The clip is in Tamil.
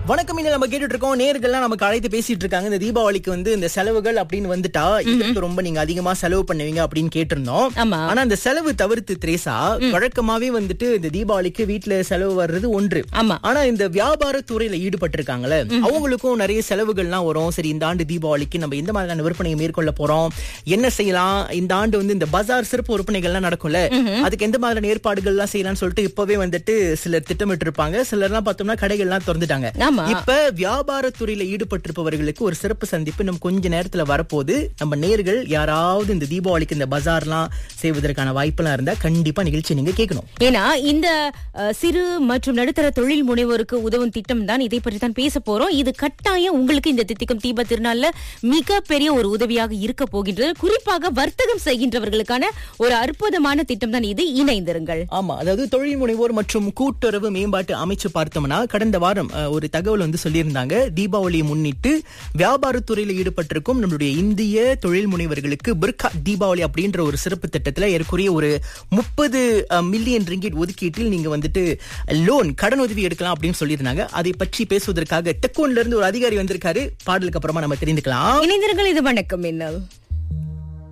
வணக்கம் இன்னும் நம்ம கேட்டுட்டு இருக்கோம் நேர்கள்லாம் நமக்கு அழைத்து பேசிட்டு இருக்காங்க இந்த தீபாவளிக்கு வந்து இந்த செலவுகள் அப்படின்னு வந்துட்டா இதுக்கு ரொம்ப நீங்க அதிகமா செலவு பண்ணுவீங்க அப்படின்னு கேட்டிருந்தோம் ஆமா. ஆனா அந்த செலவு தவிர்த்து திரேசா வழக்கமாவே வந்துட்டு இந்த தீபாவளிக்கு வீட்ல செலவு வர்றது ஒன்று ஆமா. ஆனா இந்த வியாபார துறையில ஈடுபட்டிருக்காங்கல்ல அவங்களுக்கும் நிறைய செலவுகள்லாம் வரும் சரி இந்த ஆண்டு தீபாவளிக்கு நம்ம எந்த மாதிரியான விற்பனையை மேற்கொள்ள போறோம் என்ன செய்யலாம் இந்த ஆண்டு வந்து இந்த பஜார் சிறப்பு விற்பனைகள்லாம் நடக்கும்ல அதுக்கு எந்த மாதிரியான ஏற்பாடுகள்லாம் செய்யலாம்னு சொல்லிட்டு இப்பவே வந்துட்டு சிலர் திட்டமிட்டு இருப்பாங்க சிலர்லாம் பார்த்தோம்னா கடைகள்லாம் திறந்துட்டாங்க ஆமா. இப்ப வியாபாரத்துறையில ஈடுபட்டிருப்பவர்களுக்கு ஒரு சிறப்பு சந்திப்பு இன்னும் கொஞ்ச நேரத்துல வரப்போது நம்ம நேர்கள் யாராவது இந்த தீபாவளிக்கு இந்த பஜார்லாம் செய்வதற்கான வாய்ப்பெல்லாம் இருந்தா கண்டிப்பா நிகழ்ச்சி நீங்க கேட்கணும் ஏன்னா இந்த அஹ், சிறு மற்றும் நடுத்தர தொழில் முனைவோருக்கு உதவும் திட்டம் தான் இதை பற்றி தான் பேச போறோம் இது கட்டாயம் உங்களுக்கு இந்த தித்திக்கும் தீப திருநாள்ல மிகப்பெரிய ஒரு உதவியாக இருக்க போகின்றது குறிப்பாக வர்த்தகம் செய்கின்றவர்களுக்கான ஒரு அற்புதமான திட்டம் தான் இது இணைந்திருங்கள் ஆமா அதாவது தொழில் முனைவோர் மற்றும் கூட்டுறவு மேம்பாட்டு அமைச்சு பார்த்தோம்னா கடந்த வாரம் அஹ், ஒரு தகவல் வந்து சொல்லியிருந்தாங்க தீபாவளியை முன்னிட்டு வியாபாரத்துறையில் ஈடுபட்டிருக்கும் நம்மளுடைய இந்திய தொழில் முனைவர்களுக்கு பிர்கா தீபாவளி அப்படின்ற ஒரு சிறப்பு திட்டத்துல ஏற்குரிய ஒரு முப்பது மில்லியன் ரிங்கிட் ஒதுக்கீட்டில் நீங்க வந்துட்டு லோன் கடன் உதவி எடுக்கலாம் அப்படின்னு சொல்லியிருந்தாங்க அதை பற்றி பேசுவதற்காக டெக்கோன்ல இருந்து ஒரு அதிகாரி வந்திருக்காரு பாடலுக்கு அப்புறமா நம்ம தெரிந்துக்கலாம் இணைந்திருங்கள் இது வணக்கம் மின்னல்